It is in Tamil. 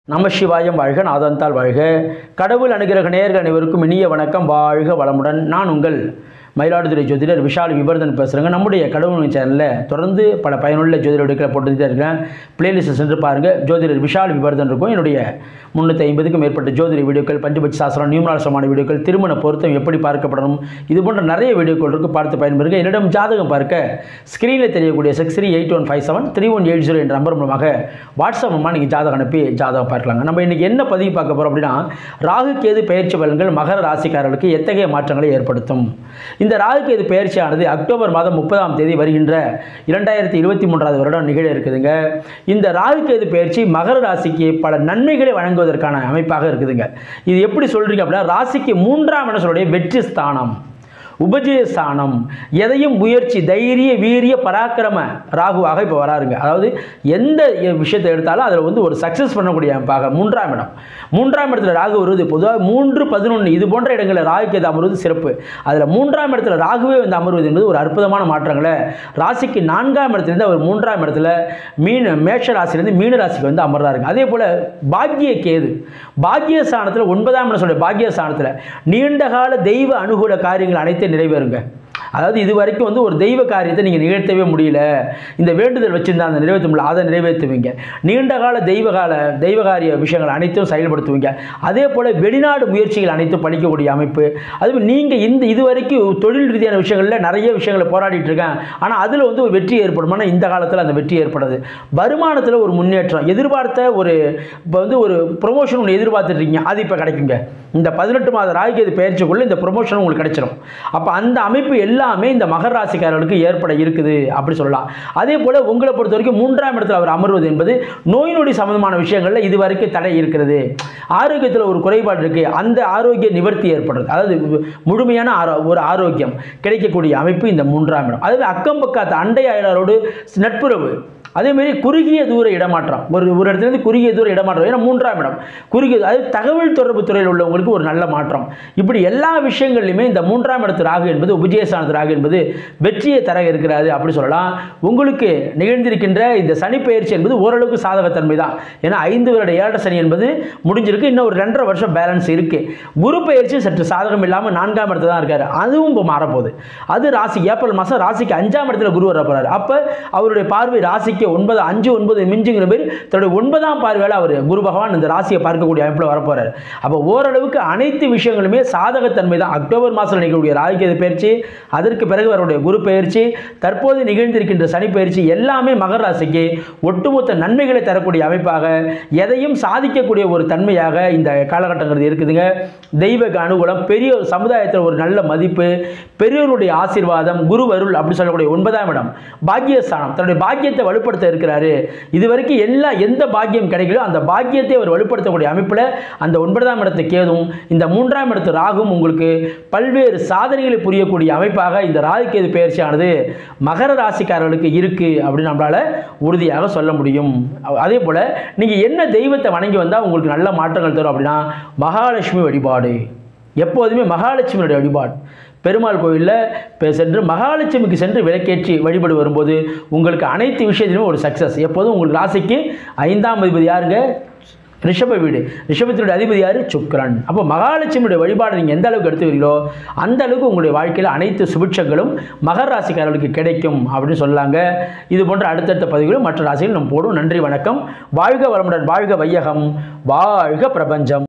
நம சிவாயம் வாழ்க நாதந்தால் வாழ்க கடவுள் அனுகிரக நேர்கள் அனைவருக்கும் இனிய வணக்கம் வாழ்க வளமுடன் நான் உங்கள் மயிலாடுதுறை ஜோதிடர் விஷால் விபர்தன் பேசுகிறேங்க நம்முடைய கடவுள் சேனலில் தொடர்ந்து பல பயனுள்ள ஜோதிட வீடியோக்களை போட்டுகிட்டே இருக்கிறேன் பிளேலிஸ்ட்டை சென்று பாருங்கள் ஜோதிடர் விஷால் விபர்தன் இருக்கும் என்னுடைய முந்நூற்றி ஐம்பதுக்கும் மேற்பட்ட ஜோதிட வீடியோக்கள் பஞ்சபட்ச சாஸ்திரம் நியூமராசமான வீடியோக்கள் திருமண பொருத்தம் எப்படி பார்க்கப்படணும் இது போன்ற நிறைய வீடியோக்கள் இருக்குது பார்த்து பயன்பெறுங்க என்னிடம் ஜாதகம் பார்க்க ஸ்க்ரீனில் தெரியக்கூடிய six three eight one five seven three one eight zero என்ற நம்பர் மூலமாக வாட்ஸ்அப் மூலமாக நீங்கள் ஜாதகம் அனுப்பி ஜாதகம் பார்க்கலாங்க நம்ம இன்றைக்கி என்ன பதிவு பார்க்க போகிறோம் அப்படின்னா ராகு கேது பயிற்சி பலன்கள் மகர ராசிக்காரர்களுக்கு எத்தகைய மாற்றங்களை ஏற்படுத்தும் இந்த ராகு கேது பயிற்சியானது அக்டோபர் மாதம் முப்பதாம் தேதி வருகின்ற இரண்டாயிரத்தி இருபத்தி மூன்றாவது வருடம் நிகழ இருக்குதுங்க இந்த ராகு கேது பயிற்சி மகர ராசிக்கு பல நன்மைகளை வழங்குவதற்கான அமைப்பாக இருக்குதுங்க இது எப்படி சொல்கிறீங்க அப்படின்னா ராசிக்கு மூன்றாம் இடம் சொல்லுடைய வெற்றி ஸ்தானம் உபஜயஸ்தானம் எதையும் முயற்சி தைரிய வீரிய பராக்கிரம ராகுவாக இப்போ வராருங்க அதாவது எந்த விஷயத்தை எடுத்தாலும் அதில் வந்து ஒரு சக்ஸஸ் பண்ணக்கூடிய அமைப்பாக மூன்றாம் இடம் மூன்றாம் இடத்துல ராகு வருவது பொதுவாக மூன்று பதினொன்று இது போன்ற இடங்களில் ராகு கேது அமர்வது சிறப்பு அதில் மூன்றாம் இடத்துல ராகுவே வந்து அமர்வது என்பது ஒரு அற்புதமான மாற்றங்களை ராசிக்கு நான்காம் இடத்துலேருந்து அவர் மூன்றாம் இடத்துல மீன மேஷ ராசிலேருந்து மீன ராசிக்கு வந்து அமர்றாருங்க அதே போல் பாக்கிய கேது பாக்கியஸ்தானத்தில் ஒன்பதாம் இடம் சொல்ல பாக்கியஸ்தானத்தில் நீண்டகால தெய்வ அனுகூல காரியங்கள் அனைத்தும் நிறைவேறுங்க அதாவது இது வரைக்கும் வந்து ஒரு தெய்வ காரியத்தை நீங்கள் நிகழ்த்தவே முடியல இந்த வேண்டுதல் வச்சுருந்தா அந்த நிறைவேற்ற முடியல அதை நிறைவேற்றுவீங்க நீண்ட கால தெய்வ கால தெய்வ காரிய விஷயங்கள் அனைத்தும் செயல்படுத்துவீங்க அதே போல் வெளிநாடு முயற்சிகள் அனைத்தும் படிக்கக்கூடிய அமைப்பு அதுவே நீங்கள் இந்த இது வரைக்கும் தொழில் ரீதியான விஷயங்களில் நிறைய விஷயங்களை போராடிட்டு இருக்கேன் ஆனால் அதில் வந்து ஒரு வெற்றி ஏற்படுமானா இந்த காலத்தில் அந்த வெற்றி ஏற்படுது வருமானத்தில் ஒரு முன்னேற்றம் எதிர்பார்த்த ஒரு இப்போ வந்து ஒரு ப்ரொமோஷன் ஒன்று எதிர்பார்த்துட்டு இருக்கீங்க அது இப்போ கிடைக்குங்க இந்த பதினெட்டு மாத ராகுகேது பயிற்சிக்குள்ளே இந்த ப்ரொமோஷன் உங்களுக்கு கிடைச்சிடும் அப்போ அந்த அமைப்பு எல்லாமே இந்த மகர ராசிக்காரர்களுக்கு ஏற்பட இருக்குது அப்படி சொல்லலாம் அதே போல் உங்களை பொறுத்த வரைக்கும் மூன்றாம் இடத்துல அவர் அமர்வது என்பது நோய் நொடி சம்பந்தமான விஷயங்களில் இது வரைக்கும் தடை இருக்கிறது ஆரோக்கியத்தில் ஒரு குறைபாடு இருக்குது அந்த ஆரோக்கிய நிவர்த்தி ஏற்படுறது அதாவது முழுமையான ஆரோ ஒரு ஆரோக்கியம் கிடைக்கக்கூடிய அமைப்பு இந்த மூன்றாம் இடம் அதுவே அக்கம் பக்கத்து அண்டை அயலாரோடு நட்புறவு அதேமாரி குறுகிய தூர இடமாற்றம் ஒரு ஒரு இடத்துலேருந்து குறுகிய தூர இடமாற்றம் ஏன்னா மூன்றாம் இடம் குறுகிய அது தகவல் தொடர்பு துறையில் உள்ளவங்களுக்கு ஒரு நல்ல மாற்றம் இப்படி எல்லா விஷயங்கள்லையுமே இந்த மூன்றாம் இடத்து ராகு என்பது உபஜயஸ்தானத்து ராகு என்பது வெற்றியை தர இருக்கிறாரு அப்படி சொல்லலாம் உங்களுக்கு நிகழ்ந்திருக்கின்ற இந்த சனி பயிற்சி என்பது ஓரளவுக்கு சாதகத்தன்மை தான் ஏன்னா ஐந்து வருட ஏழரை சனி என்பது முடிஞ்சிருக்கு இன்னும் ஒரு ரெண்டரை வருஷம் பேலன்ஸ் இருக்குது குரு பயிற்சி சற்று சாதகம் இல்லாமல் நான்காம் இடத்துல தான் இருக்கார் அதுவும் இப்போ மாறப்போகுது அது ராசி ஏப்ரல் மாதம் ராசிக்கு அஞ்சாம் இடத்துல குரு வர போகிறார் அப்போ அவருடைய பார்வை ராசிக்கு ராசிக்கு ஒன்பது அஞ்சு ஒன்பது மிஞ்சுங்கிற பேர் தன்னுடைய ஒன்பதாம் பார்வையில் அவர் குரு பகவான் இந்த ராசியை பார்க்கக்கூடிய அமைப்பில் வரப்போகிறார் அப்போ ஓரளவுக்கு அனைத்து விஷயங்களுமே சாதகத்தன்மை தான் அக்டோபர் மாதத்தில் நிகழக்கூடிய ராகுகேது பயிற்சி அதற்கு பிறகு அவருடைய குரு பயிற்சி தற்போது நிகழ்ந்திருக்கின்ற சனி பயிற்சி எல்லாமே மகர ராசிக்கு ஒட்டுமொத்த நன்மைகளை தரக்கூடிய அமைப்பாக எதையும் சாதிக்கக்கூடிய ஒரு தன்மையாக இந்த காலகட்டங்கிறது இருக்குதுங்க தெய்வ அனுகூலம் பெரிய ஒரு சமுதாயத்தில் ஒரு நல்ல மதிப்பு பெரியவருடைய ஆசீர்வாதம் குரு அருள் அப்படி சொல்லக்கூடிய ஒன்பதாம் இடம் பாக்கியஸ்தானம் தன்னுடைய பாக்கியத்தை வலுப்படுத்த இருக்கிறாரு இது வரைக்கும் எல்லா எந்த பாக்கியம் கிடைக்கலோ அந்த பாக்கியத்தை அவர் வலுப்படுத்தக்கூடிய அமைப்பில் அந்த ஒன்பதாம் இடத்து கேதும் இந்த மூன்றாம் இடத்து ராகும் உங்களுக்கு பல்வேறு சாதனைகளை புரியக்கூடிய அமைப்பாக இந்த ராகு கேது பயிற்சியானது மகர ராசிக்காரர்களுக்கு இருக்குது அப்படின்னு நம்மளால் உறுதியாக சொல்ல முடியும் அதே போல் நீங்கள் என்ன தெய்வத்தை வணங்கி வந்தால் உங்களுக்கு நல்ல மாற்றங்கள் தரும் அப்படின்னா மகாலட்சுமி வழிபாடு எப்போதுமே மகாலட்சுமியுடைய வழிபாடு பெருமாள் கோயிலில் சென்று மகாலட்சுமிக்கு சென்று விளக்கேற்றி வழிபடு வரும்போது உங்களுக்கு அனைத்து விஷயத்திலுமே ஒரு சக்ஸஸ் எப்போதும் உங்களுக்கு ராசிக்கு ஐந்தாம் அதிபதி யாருங்க ரிஷப வீடு ரிஷபத்தினுடைய அதிபதி யார் சுக்கரன் அப்போ மகாலட்சுமியுடைய வழிபாடு நீங்கள் எந்த அளவுக்கு எடுத்துக்கிறீங்களோ அந்த அளவுக்கு உங்களுடைய வாழ்க்கையில் அனைத்து சுபிட்சங்களும் மகர ராசிக்காரர்களுக்கு கிடைக்கும் அப்படின்னு சொல்லாங்க இது போன்ற அடுத்தடுத்த பதிவுகளும் மற்ற ராசிகள் நம்ம போடும் நன்றி வணக்கம் வாழ்க வளமுடன் வாழ்க வையகம் வாழ்க பிரபஞ்சம்